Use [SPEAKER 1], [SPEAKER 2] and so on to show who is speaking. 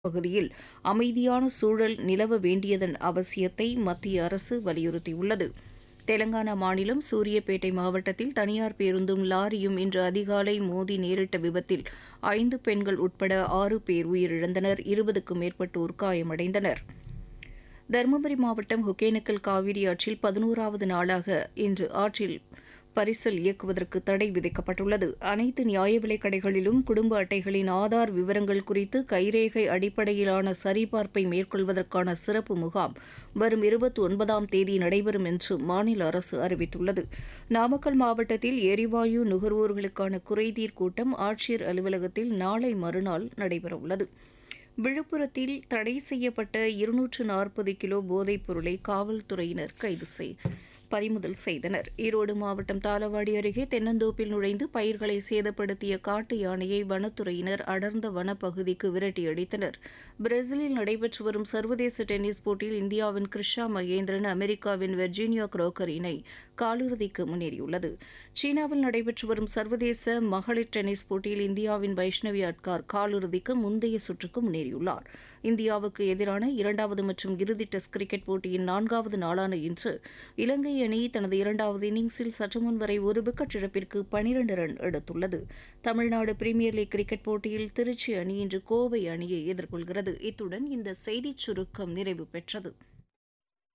[SPEAKER 1] பகுதியில் அமைதியான சூழல் நிலவ வேண்டியதன் அவசியத்தை மத்திய அரசு வலியுறுத்தியுள்ளது தெலங்கானா மாநிலம் சூரியப்பேட்டை மாவட்டத்தில் தனியார் பேருந்தும் லாரியும் இன்று அதிகாலை மோதி நேரிட்ட விபத்தில் ஐந்து பெண்கள் உட்பட ஆறு பேர் உயிரிழந்தனர் இருபதுக்கும் மேற்பட்டோர் காயமடைந்தனர் தருமபுரி மாவட்டம் ஒகேனக்கல் காவிரி ஆற்றில் பதினோராவது நாளாக இன்று ஆற்றில் பரிசல் இயக்குவதற்கு தடை விதிக்கப்பட்டுள்ளது அனைத்து நியாய விலைக் கடைகளிலும் குடும்ப அட்டைகளின் ஆதார் விவரங்கள் குறித்து கைரேகை அடிப்படையிலான சரிபார்ப்பை மேற்கொள்வதற்கான சிறப்பு முகாம் வரும் இருபத்தி ஒன்பதாம் தேதி நடைபெறும் என்று மாநில அரசு அறிவித்துள்ளது நாமக்கல் மாவட்டத்தில் எரிவாயு நுகர்வோர்களுக்கான குறைதீர் கூட்டம் ஆட்சியர் அலுவலகத்தில் நாளை மறுநாள் நடைபெறவுள்ளது விழுப்புரத்தில் தடை செய்யப்பட்ட இருநூற்று நாற்பது கிலோ போதைப் பொருளை காவல்துறையினர் கைது செய் பறிமுதல் செய்தனர் ஈரோடு மாவட்டம் தாளவாடி அருகே தென்னந்தோப்பில் நுழைந்து பயிர்களை சேதப்படுத்திய காட்டு யானையை வனத்துறையினர் அடர்ந்த வனப்பகுதிக்கு விரட்டியடித்தனர் பிரேசிலில் நடைபெற்று வரும் சர்வதேச டென்னிஸ் போட்டியில் இந்தியாவின் கிருஷா மகேந்திரன் அமெரிக்காவின் வெர்ஜீனியா குரோக்கர் இணை காலிறுதிக்கு முன்னேறியுள்ளது சீனாவில் நடைபெற்று வரும் சர்வதேச மகளிர் டென்னிஸ் போட்டியில் இந்தியாவின் வைஷ்ணவி அட்கார் காலிறுதிக்கு முந்தைய சுற்றுக்கு முன்னேறியுள்ளார் இந்தியாவுக்கு எதிரான இரண்டாவது மற்றும் இறுதி டெஸ்ட் கிரிக்கெட் போட்டியின் நான்காவது நாளான இன்று இலங்கை அணி தனது இரண்டாவது இன்னிங்ஸில் சற்றுமுன் வரை ஒரு விக்கெட் இழப்பிற்கு பனிரண்டு ரன் எடுத்துள்ளது தமிழ்நாடு பிரீமியர் லீக் கிரிக்கெட் போட்டியில் திருச்சி அணி இன்று கோவை அணியை எதிர்கொள்கிறது இத்துடன் இந்த செய்திச் சுருக்கம் நிறைவு பெற்றது